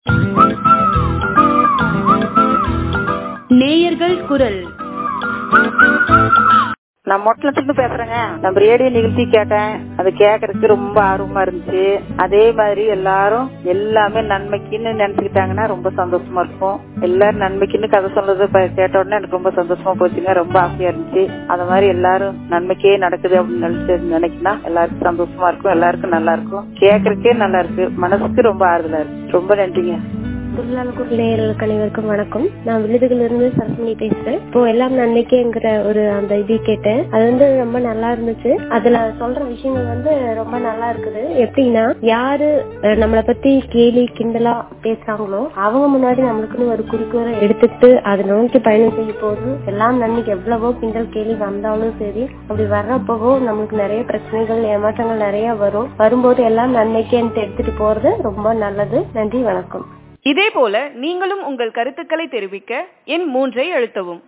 நேயர்கள் குரல் நான் மொட்டலத்துல பேசுறேங்க நம்ம ரேடியோ நிகழ்ச்சி கேட்டேன் அது கேட்கறதுக்கு ரொம்ப ஆர்வமா இருந்துச்சு அதே மாதிரி எல்லாரும் எல்லாமே நன்மைக்குன்னு நினைச்சுக்கிட்டாங்கன்னா ரொம்ப சந்தோஷமா இருக்கும் எல்லாரும் நன்மைக்குன்னு கதை சொல்றது ப- கேட்ட உடனே எனக்கு ரொம்ப சந்தோஷமா போச்சுங்க ரொம்ப ஆசையா இருந்துச்சு அது மாதிரி எல்லாரும் நன்மைக்கே நடக்குது அப்படின்னு நினைச்சு நினைக்கினா எல்லாருக்கும் சந்தோஷமா இருக்கும் எல்லாருக்கும் நல்லா இருக்கும் கேட்கறதுக்கே நல்லா இருக்கு மனசுக்கு ரொம்ப ஆறுதலா இருக்கு ரொம்ப நன்றிங்க தொழிலாளர் நேயர்களுக்கு அனைவருக்கும் வணக்கம் நான் விழுதுகள் இருந்து சரஸ்வதி பேசுறேன் இப்போ எல்லாம் நன்மைக்கேங்கிற ஒரு அந்த இது கேட்டேன் அது வந்து ரொம்ப நல்லா இருந்துச்சு அதுல சொல்ற விஷயங்கள் வந்து ரொம்ப நல்லா இருக்குது எப்படின்னா யாரு அஹ், நம்மளை பத்தி கேலி கிண்டலா பேசுறாங்களோ அவங்க முன்னாடி நம்மளுக்குன்னு ஒரு குறிக்கோளை எடுத்துட்டு அதை நோக்கி பயணம் செய்ய போது எல்லாம் நன்மைக்கு எவ்வளவோ கிண்டல் கேலி வந்தாலும் சரி அப்படி வர்றப்பவோ நம்மளுக்கு நிறைய பிரச்சனைகள் ஏமாற்றங்கள் நிறைய வரும் வரும்போது எல்லாம் நன்மைக்கேன்ட்டு எடுத்துட்டு போறது ரொம்ப நல்லது நன்றி வணக்கம் இதே போல நீங்களும் உங்கள் கருத்துக்களை தெரிவிக்க எண் மூன்றை அழுத்தவும்